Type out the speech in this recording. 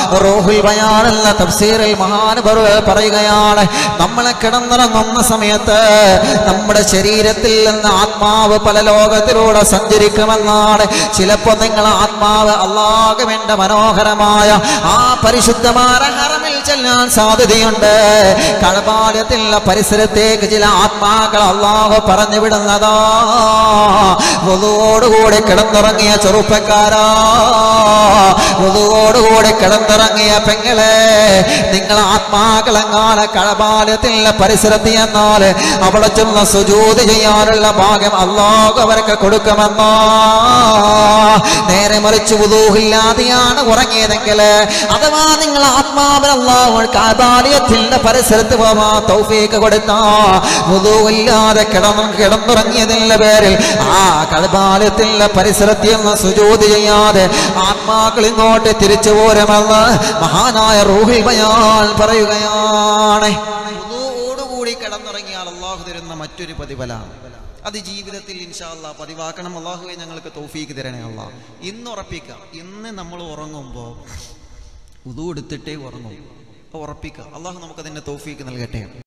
റൂഹുൽ ബയാൻ എന്ന തഫ്സീറിൽ മഹാനുഭവ പറയുകയാണ് നമ്മളെ കിടന്നിറങ്ങുന്ന സമയത്ത് നമ്മുടെ ശരീരത്തിൽ നിന്ന് ആത്മാവ് പല ലോകത്തിലൂടെ സഞ്ചരിക്കുമെന്നാണ് ചിലപ്പോൾ നിങ്ങൾ ആത്മാവ് അള്ളാഹുവിന്റെ മനോഹരമായ ആ പരിശുദ്ധമായ ഹറമിൽ ചെല്ലാൻ സാധ്യതയുണ്ട് കടപാലത്തിലുള്ള പരിസരത്തേക്ക് ചില ആത്മാക്കൾ അള്ളാഹു പറഞ്ഞു വിടുന്നതാ വധുവോടുകൂടി കിടന്നിറങ്ങിയ ചെറുപ്പക്കാരാ വധുവോടുകൂടി കിടന്നിറങ്ങിയ പെങ്ങളെ നിങ്ങൾ ആത്മാക്കളെങ്ങാണ് കടപാലത്തിലുള്ള പരിസരത്ത് എന്നാൽ അവിടെ ചെന്ന് സുജൂത് ചെയ്യാനുള്ള ഭാഗ്യം അള്ളാഹു അവർക്ക് കൊടുക്കുമെന്നോ നേരെ മറിച്ച് വുദൂഹില്ലാതെയാണ് ഉറങ്ങിയതെങ്കിൽ അഥവാ നിങ്ങൾ ആത്മാവിന് അള്ളാഹു കാബാലയത്തിന്റെ പരിസരത്ത് പോവാ തൗഫീക്ക് കൊടുത്ത വുദൂഹില്ലാതെ കിടന്നു കിടന്നുറങ്ങിയതിന്റെ പേരിൽ ആ കടബാലയത്തിന്റെ പരിസരത്ത് നിന്ന് സുജൂത് ചെയ്യാതെ ആത്മാക്കൾ ഇങ്ങോട്ട് തിരിച്ചു പോരുമെന്ന് മഹാനായ റൂഹിൽ ബയാൻ പറയുകയാണ് വുദൂഓടുകൂടി കിടന്നുറങ്ങിയാൽ അള്ളാഹു തരുന്ന മറ്റൊരു പ്രതിഫലമാണ് അത് ജീവിതത്തിൽ ഇൻഷാല്ല പതിവാക്കണം അള്ളാഹുവെ ഞങ്ങൾക്ക് തൗഫീക്ക് തരണേ അള്ളാ ഇന്ന് ഉറപ്പിക്കാം ഇന്ന് നമ്മൾ ഉറങ്ങുമ്പോൾ ഉതു എടുത്തിട്ടേ ഉറങ്ങും അപ്പോൾ ഉറപ്പിക്കുക അള്ളാഹു നമുക്കതിൻ്റെ തൗഫീക്ക് നൽകട്ടെ